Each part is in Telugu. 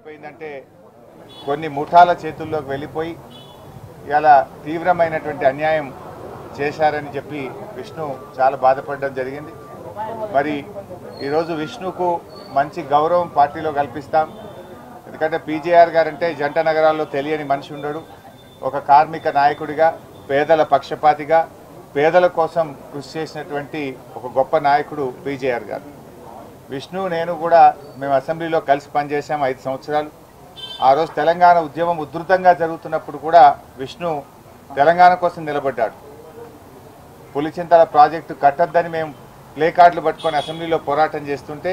అయిపోయిందంటే కొన్ని ముఠాల చేతుల్లోకి వెళ్ళిపోయి ఇలా తీవ్రమైనటువంటి అన్యాయం చేశారని చెప్పి విష్ణు చాలా బాధపడడం జరిగింది మరి ఈరోజు విష్ణుకు మంచి గౌరవం పార్టీలో కల్పిస్తాం ఎందుకంటే పీజేఆర్ గారంటే జంట నగరాల్లో తెలియని మనిషి ఉండడు ఒక కార్మిక నాయకుడిగా పేదల పక్షపాతిగా పేదల కోసం కృషి చేసినటువంటి ఒక గొప్ప నాయకుడు పీజేఆర్ గారు విష్ణు నేను కూడా మేము అసెంబ్లీలో కలిసి పనిచేసాం ఐదు సంవత్సరాలు ఆ రోజు తెలంగాణ ఉద్యమం ఉధృతంగా జరుగుతున్నప్పుడు కూడా విష్ణు తెలంగాణ కోసం నిలబడ్డాడు పులిచింతల ప్రాజెక్టు కట్టొద్దని మేము ప్లే కార్డులు పట్టుకొని అసెంబ్లీలో పోరాటం చేస్తుంటే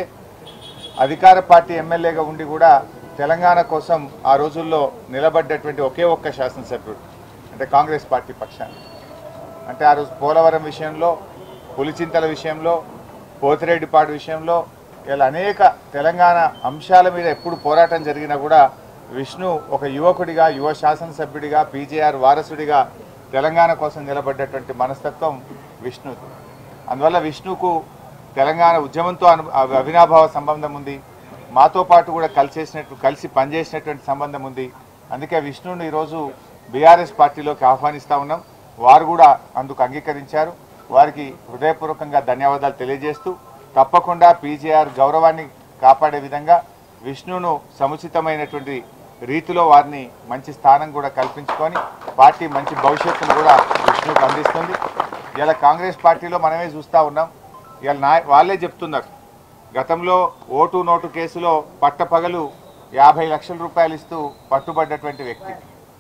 అధికార పార్టీ ఎమ్మెల్యేగా ఉండి కూడా తెలంగాణ కోసం ఆ రోజుల్లో నిలబడ్డటువంటి ఒకే ఒక్క శాసనసభ్యుడు అంటే కాంగ్రెస్ పార్టీ పక్షాన్ని అంటే ఆ రోజు పోలవరం విషయంలో పులిచింతల విషయంలో పోతిరెడ్డిపాడు విషయంలో ఇలా అనేక తెలంగాణ అంశాల మీద ఎప్పుడు పోరాటం జరిగినా కూడా విష్ణు ఒక యువకుడిగా యువ శాసనసభ్యుడిగా పీజేఆర్ వారసుడిగా తెలంగాణ కోసం నిలబడ్డటువంటి మనస్తత్వం విష్ణు అందువల్ల విష్ణుకు తెలంగాణ ఉద్యమంతో అను అవి- అవినాభావ సంబంధం ఉంది మాతో పాటు కూడా కలిసేసినట్టు కలిసి పనిచేసినటువంటి సంబంధం ఉంది అందుకే విష్ణుని ఈరోజు బీఆర్ఎస్ పార్టీలోకి ఆహ్వానిస్తా ఉన్నాం వారు కూడా అందుకు అంగీకరించారు వారికి హృదయపూర్వకంగా ధన్యవాదాలు తెలియజేస్తూ తప్పకుండా పీజేఆర్ గౌరవాన్ని కాపాడే విధంగా విష్ణును సముచితమైనటువంటి రీతిలో వారిని మంచి స్థానం కూడా కల్పించుకొని పార్టీ మంచి భవిష్యత్తును కూడా విష్ణుకు అందిస్తుంది ఇలా కాంగ్రెస్ పార్టీలో మనమే చూస్తూ ఉన్నాం ఇలా నా వాళ్ళే చెప్తున్నారు గతంలో ఓటు నోటు కేసులో పట్టపగలు యాభై లక్షల రూపాయలు ఇస్తూ పట్టుబడ్డటువంటి వ్యక్తి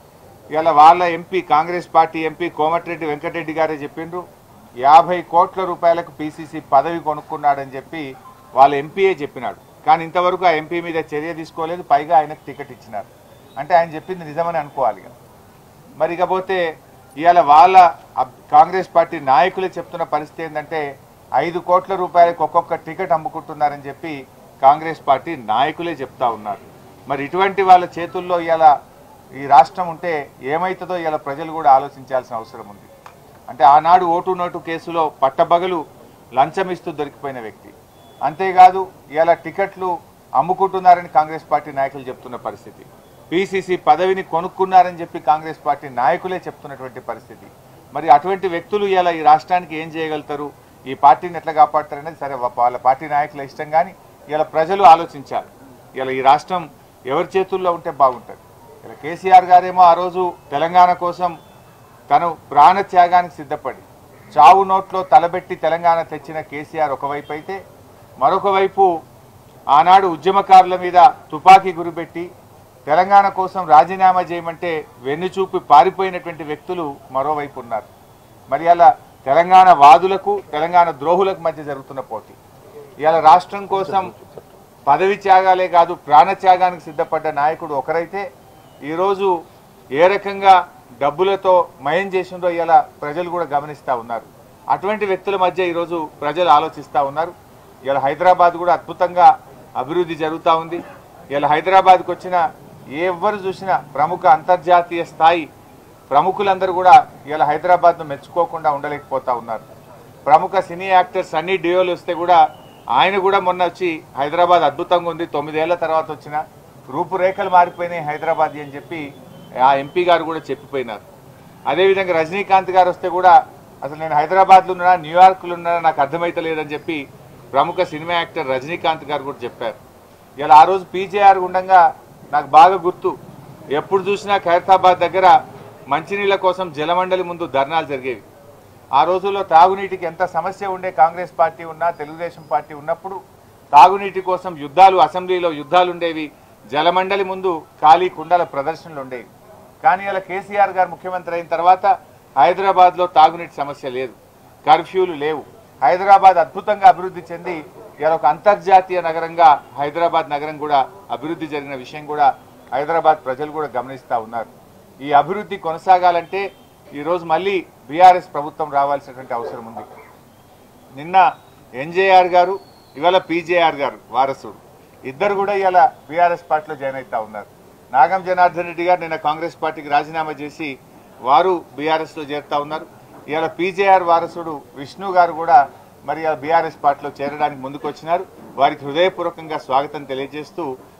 ఇలా వాళ్ళ MP Congress party MP Komatireddy Venkatareddy గారే చెప్పిండ్రు యాభై కోట్ల రూపాయలకు పీసీసీ పదవి కొనుక్కున్నాడని చెప్పి వాళ్ళ ఎంపీయే చెప్పినాడు కానీ ఇంతవరకు ఆ ఎంపీ మీద చర్య తీసుకోలేదు పైగా ఆయనకు టికెట్ ఇచ్చినారు అంటే ఆయన చెప్పింది నిజమని అనుకోవాలి ఇక. మరి ఇకపోతే ఇవాళ వాళ్ళ అబ్- కాంగ్రెస్ పార్టీ నాయకులే చెప్తున్న పరిస్థితి ఏంటంటే ఐదు కోట్ల రూపాయలకు ఒక్కొక్క టికెట్ అమ్ముకుంటున్నారని చెప్పి కాంగ్రెస్ పార్టీ నాయకులే చెప్తా ఉన్నారు మరి ఇటువంటి వాళ్ళ చేతుల్లో ఇవాళ ఈ రాష్ట్రం ఉంటే ఏమవుతుందో ఇవాళ ప్రజలు కూడా ఆలోచించాల్సిన అవసరం ఉంది అంటే ఆనాడు ఓటు నోటు కేసులో పట్టబగలు లంచం ఇస్తూ దొరికిపోయిన వ్యక్తి అంతేకాదు ఇవాళ టికెట్లు అమ్ముకుంటున్నారని కాంగ్రెస్ పార్టీ నాయకులు చెప్తున్న పరిస్థితి పిసిసి పదవిని కొనుక్కున్నారని చెప్పి కాంగ్రెస్ పార్టీ నాయకులే చెప్తున్నటువంటి పరిస్థితి మరి అటువంటి వ్యక్తులు ఇలా ఈ రాష్ట్రానికి ఏం చేయగలుగుతారు ఈ పార్టీని ఎట్లా కాపాడతారు అనేది సరే వా- వాళ్ళ పార్టీ నాయకుల ఇష్టం కానీ ఇలా ప్రజలు ఆలోచించాలి ఇలా ఈ రాష్ట్రం ఎవరి చేతుల్లో ఉంటే బాగుంటుంది ఇలా కేసీఆర్ గారేమో ఆ రోజు తెలంగాణ కోసం తను ప్రాణ త్యాగానికి సిద్ధపడి చావు నోట్లో తలబెట్టి తెలంగాణ తెచ్చిన కేసీఆర్ ఒకవైపు అయితే మరొక వైపు ఆనాడు ఉద్యమకారుల మీద తుపాకీ గురిపెట్టి తెలంగాణ కోసం రాజీనామా చేయమంటే వెన్నుచూపి పారిపోయినటువంటి వ్యక్తులు మరోవైపు ఉన్నారు మరి అలా తెలంగాణ వాదులకు తెలంగాణ ద్రోహులకు మధ్య జరుగుతున్న పోటీ ఇవాళ రాష్ట్రం కోసం పదవి త్యాగాలే కాదు ప్రాణ త్యాగానికి సిద్ధపడ్డ నాయకుడు ఒకరైతే ఈరోజు ఏ రకంగా డబ్బులతో మయం చేసిందో ఇలా ప్రజలు కూడా గమనిస్తూ ఉన్నారు అటువంటి వ్యక్తుల మధ్య ఈరోజు ప్రజలు ఆలోచిస్తూ ఉన్నారు ఇలా హైదరాబాద్ కూడా అద్భుతంగా అభివృద్ధి జరుగుతూ ఉంది ఇలా హైదరాబాద్కి వచ్చిన ఎవరు చూసినా ప్రముఖ అంతర్జాతీయ స్థాయి ప్రముఖులందరూ కూడా ఇలా హైదరాబాద్ను మెచ్చుకోకుండా ఉండలేకపోతా ఉన్నారు ప్రముఖ సినీ యాక్టర్ సన్నీ డియోల్ వస్తే కూడా ఆయన కూడా మొన్న వచ్చి హైదరాబాద్ అద్భుతంగా ఉంది తొమ్మిదేళ్ల తర్వాత వచ్చిన రూపురేఖలు మారిపోయినాయి హైదరాబాద్ అని చెప్పి ఆ ఎంపీ గారు కూడా చెప్పిపోయినారు అదేవిధంగా రజనీకాంత్ గారు వస్తే కూడా అసలు నేను హైదరాబాద్లో ఉన్నా న్యూయార్క్లో ఉన్నా నాకు అర్థమైతలేదని చెప్పి ప్రముఖ సినిమా యాక్టర్ రజనీకాంత్ గారు కూడా చెప్పారు ఇలా ఆ రోజు పీజేఆర్ ఉండగా నాకు బాగా గుర్తు ఎప్పుడు చూసినా ఖైరతాబాద్ దగ్గర మంచినీళ్ళ కోసం జలమండలి ముందు ధర్నాలు జరిగేవి ఆ రోజుల్లో తాగునీటికి ఎంత సమస్య ఉండే కాంగ్రెస్ పార్టీ ఉన్నా తెలుగుదేశం పార్టీ ఉన్నప్పుడు తాగునీటి కోసం యుద్ధాలు అసెంబ్లీలో యుద్ధాలు ఉండేవి జలమండలి ముందు ఖాళీ కుండల ప్రదర్శనలు ఉండేవి కానీ ఇలా కేసీఆర్ గారు ముఖ్యమంత్రి అయిన తర్వాత హైదరాబాద్లో తాగునీటి సమస్య లేదు కర్ఫ్యూలు లేవు హైదరాబాద్ అద్భుతంగా అభివృద్ధి చెంది ఇలా ఒక అంతర్జాతీయ నగరంగా హైదరాబాద్ నగరం కూడా అభివృద్ధి జరిగిన విషయం కూడా హైదరాబాద్ ప్రజలు కూడా గమనిస్తూ ఉన్నారు ఈ అభివృద్ధి కొనసాగాలంటే ఈరోజు మళ్ళీ బీఆర్ఎస్ ప్రభుత్వం రావాల్సినటువంటి అవసరం ఉంది నిన్న ఎన్జేఆర్ గారు ఇవాళ పీజేఆర్ గారు వారసుడు ఇద్దరు కూడా ఇవాళ బీఆర్ఎస్ పార్టీలో జాయిన్ అవుతా ఉన్నారు నాగం జనార్దన్ రెడ్డి గారు నిన్న కాంగ్రెస్ పార్టీకి రాజీనామా చేసి వారు బీఆర్ఎస్లో చేరుతా ఉన్నారు ఇవాళ పీజేఆర్ వారసుడు విష్ణు గారు కూడా మరి బీఆర్ఎస్ పార్టీలో చేరడానికి ముందుకు వచ్చినారు వారికి హృదయపూర్వకంగా స్వాగతం తెలియజేస్తూ